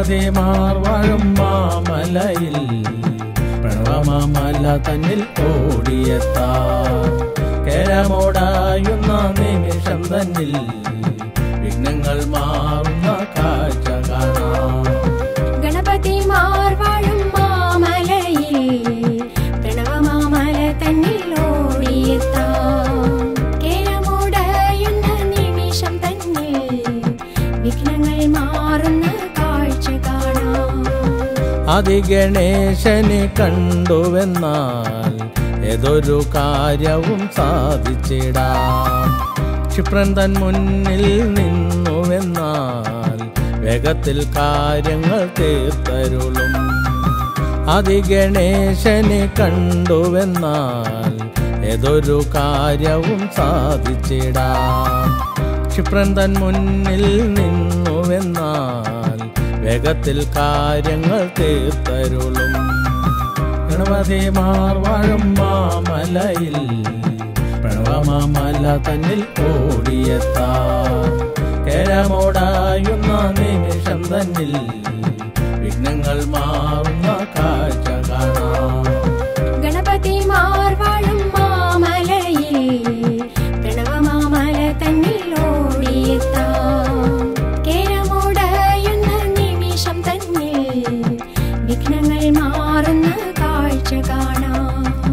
ഗണപതിമാർ വാഴും മാമലയിൽ പ്രണവമാമല തന്നിൽ ഓടിയെത്താ കേരമോടായുന്ന നിമിഷം തന്നിൽ വിഘ്നങ്ങൾ മാറുന്ന കാഴ്ച കാണാം ഗണപതിമാർ വാഴും മാമലയിൽ പ്രണവമാമല തന്നിൽ ഓടിയെത്താം കേരമുടയുന്ന നിമിഷം തന്നിൽ വിഘ്നങ്ങൾ മാറുന്ന കാഴ്ച കാണാം അതിഗണേശനെ കണ്ടുവെന്നാൽ ഏതൊരു കാര്യവും സാധിച്ചിടാം ക്ഷിപ്രൻ തൻ മുന്നിൽ നിന്നുവെന്നാൽ വേഗത്തിൽ കാര്യങ്ങൾ തീർത്തരുളും അതിഗണേശനെ കണ്ടുവെന്നാൽ ഏതൊരു കാര്യവും സാധിച്ചിടാം ക്ഷിപ്രൻ തൻ മുന്നിൽ നിന്നുവെന്നാൽ വേഗത്തിൽ കാര്യങ്ങൾ തീർത്തരുളും ഗണപതിമാർ വാഴും മാമലയിൽ പ്രണവമാമല തന്നിൽ ഓടിയെത്താ കേരമോടായുന്ന നിമിഷം തന്നിൽ വിഘ്നങ്ങൾ മാറുന്ന കാഴ്ച കാണാം ഗണപതിമാർ വാഴും മാമലയിൽ പ്രണവമാമല തന്നിൽ ഓടിയെത്താം കേരമുടയുന്ന നിമിഷം തന്നിൽ വിഘ്നങ്ങൾ മാറുന്ന കാഴ്ച കാണാം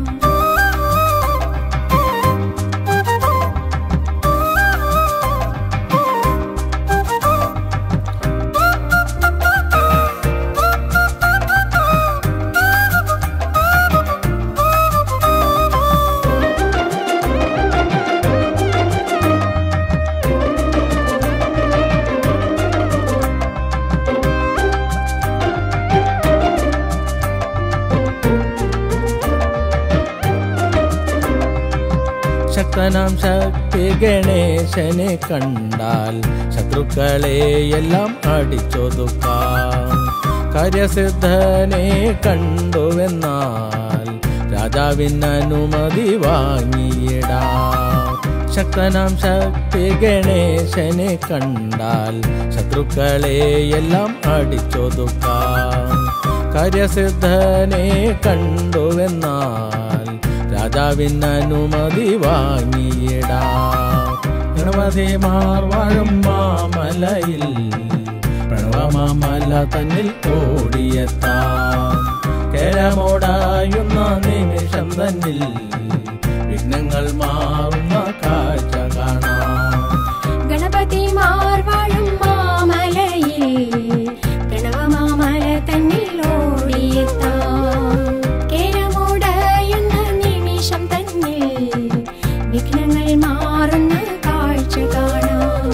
ശക്തനാം ശക്തി ഗണേശനെ കണ്ടാൽ ശത്രുക്കളെ എല്ലാം അടിച്ചൊതുക്കാം കാര്യസിദ്ധനെ കണ്ടുവെന്നാൽ രാജാവിന് അനുമതി വാങ്ങിയിടാം ശക്തനാം ശക്തി ഗണേശനെ കണ്ടാൽ ശത്രുക്കളെ എല്ലാം അടിച്ചൊതുക്കാം കാര്യസിദ്ധനെ കണ്ടുവെന്നാൽ രാജാവിന് അനുമതി വാങ്ങിയിടാം ഗണപതിമാർ വാഴും മാമലയിൽ പ്രണവമാമല തന്നിൽ ഓടിയെത്താം കേരമോടായുന്ന നിമിഷം തന്നിൽ വിഘ്നങ്ങൾ മാറുന്ന കാഴ്ച കാണാം ഗണപതിമാർ വാഴും മാമലയിൽ പ്രണവമാമല തന്നിൽ ഓടിയെത്താം കേരമുടയുന്ന നിമിഷം തന്നിൽ വിഘ്നങ്ങൾ മാറുന്ന കാഴ്ച കാണാം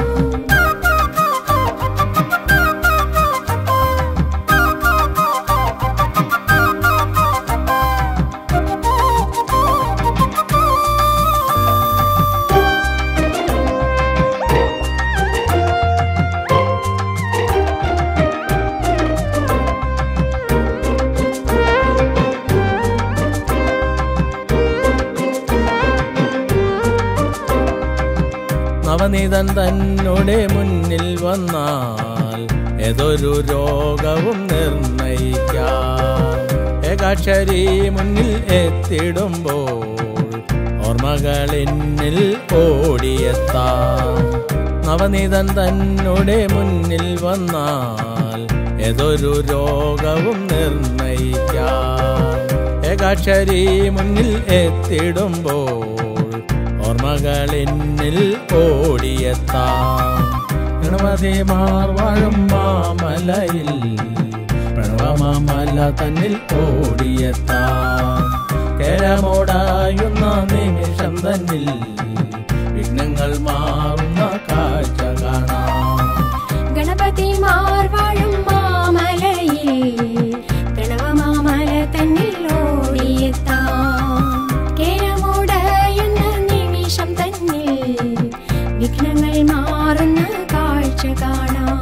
നവനീതൻ തന്നോടെ മുന്നിൽ വന്നാൽ ഏതൊരു രോഗവും നിർണയിക്കാം ഏകാക്ഷരി മുന്നിൽ എത്തിടുമ്പോൾ ഓർമ്മകൾ എന്നിൽ ഓടിയെത്താം നവനീതൻ തന്നോടെ മുന്നിൽ വന്നാൽ ഏതൊരു രോഗവും നിർണയിക്കാം ഏകാക്ഷരി മുന്നിൽ എത്തിടുമ്പോൾ ഓർമ്മകൾ എന്നിൽ ഓടിയെത്താം ഗണപതിമാർ വാഴും മാമലയിൽ പ്രണവമാമല തന്നിൽ ഓടിയെത്താം കേരമോടായുന്ന നിമിഷം തന്നിൽ വിഘ്നങ്ങൾ മാറുന്ന കാഴ്ച കാണാം ഗണപതിമാർ വാഴും മാമലയിൽ പ്രണവമാമല തന്നിൽ ഓടിയെത്താം കേരമുടയുന്ന നിമിഷം തന്നിൽ വിഘ്നങ്ങൾ മാറുന്ന കാഴ്ച കാണാം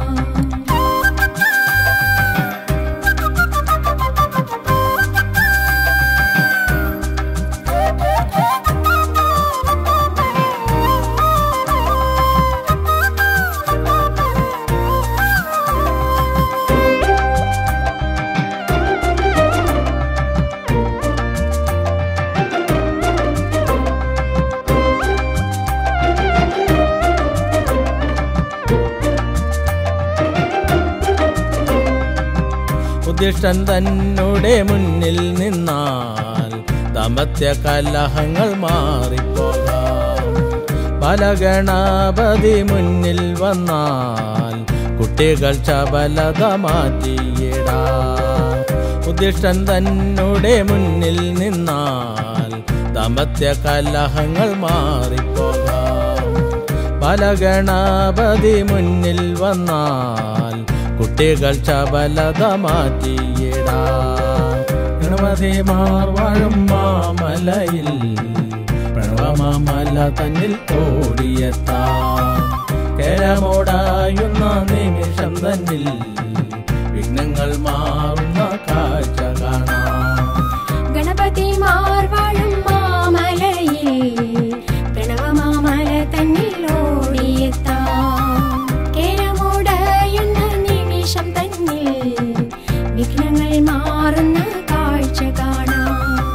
ഉദ്ദിഷ്ടൻ തന്നെ മുന്നിൽ നിന്നാൽ ദാമ്പത്യ കലഹങ്ങൾ മാറിപ്പോകാം പല ഗണപതി മുന്നിൽ വന്നാൽ കുട്ടികൾ ചപലത മാറ്റിയിടാം ഉദ്ദിഷ്ടൻ തന്നെ മുന്നിൽ നിന്നാൽ ദാമ്പത്യ കലഹങ്ങൾ മാറിപ്പോകാം പല ഗണപതി മുന്നിൽ വന്നാൽ കുട്ടികൾ ചപലത മാറ്റിയിടാം ഗണപതി മാർവാഴും മാമലയിൽ പ്രണവമാമല തന്നിൽ ഓടിയെത്താം കേരമോടായുന്ന നിമിഷം തന്നിൽ വിഘ്നങ്ങൾ മാറുന്ന കാഴ്ച കാണാം ഗണപതി മാർവാഴും മാമലയിൽ പ്രണവമാമല തന്നിൽ ഓടിയെത്താം കേരമുടയുന്ന നിമിഷം തന്നിൽ വിഘ്നങ്ങൾ മാറുന്ന കാഴ്ച കാണാം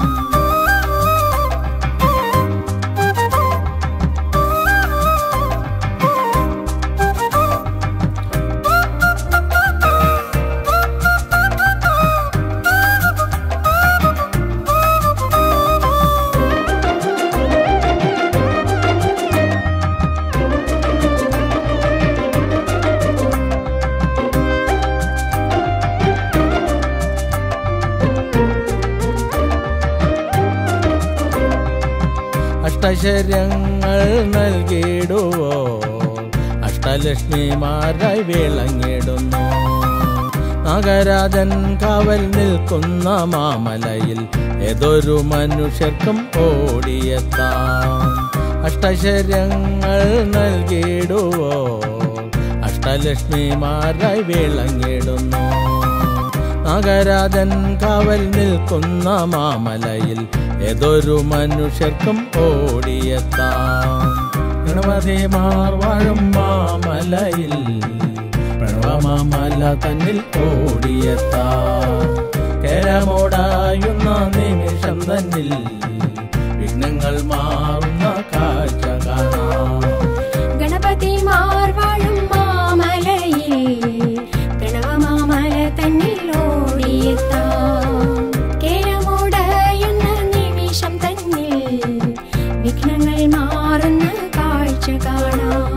അഷ്ടശര്യങ്ങൾ നൽകിയിടുവോ അഷ്ടലക്ഷ്മിമാരായി വിളങ്ങിടുന്നു നാഗരാജൻ കാവൽ നിൽക്കുന്ന മാമലയിൽ ഏതൊരു മനുഷ്യർക്കും ഓടിയെത്താം അഷ്ടശര്യങ്ങൾ നൽകിയിടുവോ അഷ്ടലക്ഷ്മിമാരായി വിളങ്ങിടുന്നു നാഗരാജൻ കാവൽ നിൽക്കുന്ന മാമലയിൽ ഏതൊരു മനുഷ്യർക്കും ഓടിയെത്താം ഗണപതി മാർവാഴും മാമലയിൽ പ്രണവമാമല തന്നിൽ ഓടിയെത്താം കേരമോടായുന്ന നിമിഷം തന്നിൽ വിഘ്നങ്ങൾ മാറുന്ന കാഴ്ച കാണാം ഗണപതി മാർവാഴും മാമലയിൽ പ്രണവമാമല തന്നിൽ ഓടിയെത്താം കേരമുടയുന്ന നിമിഷം തന്നിൽ വിഘ്നങ്ങൾ മാറുന്ന കാഴ്ച കാണാം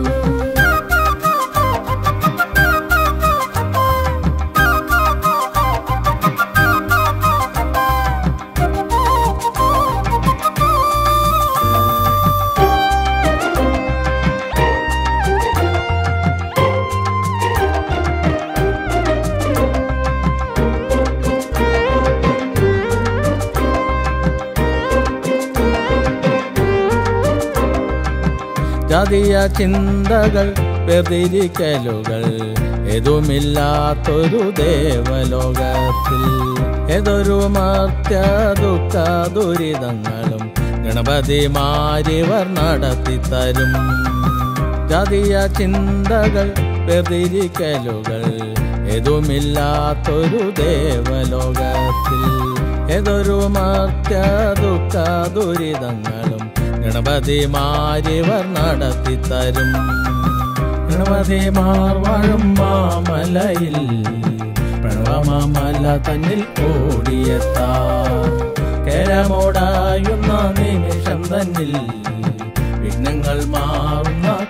ജാതീയ ചിന്തകൾ വ്യതിരിക്കലുകൾ ഏതുമില്ലാത്തൊരു ദേവലോകത്തിൽ ഏതൊരു മർത്യ ദുഃഖ ദുരിതങ്ങളും ഗണപതി മാരിവർ നടത്തിത്തരും ജാതീയ ചിന്തകൾ വ്യതിരിക്കലുകൾ ഏതുമില്ലാത്തൊരു ദേവലോകത്തിൽ ഏതൊരു മർത്യ ദുഃഖ ദുരിതങ്ങളും ഗണപതി മാരിവർ നടത്തിത്തരും ഗണപതി മാർവാഴും മാമലയിൽ പ്രണവമാമല തന്നിൽ ഓടിയെത്താം കേരമോടായുന്ന നിമിഷം തന്നിൽ വിഘ്നങ്ങൾ മാറുന്ന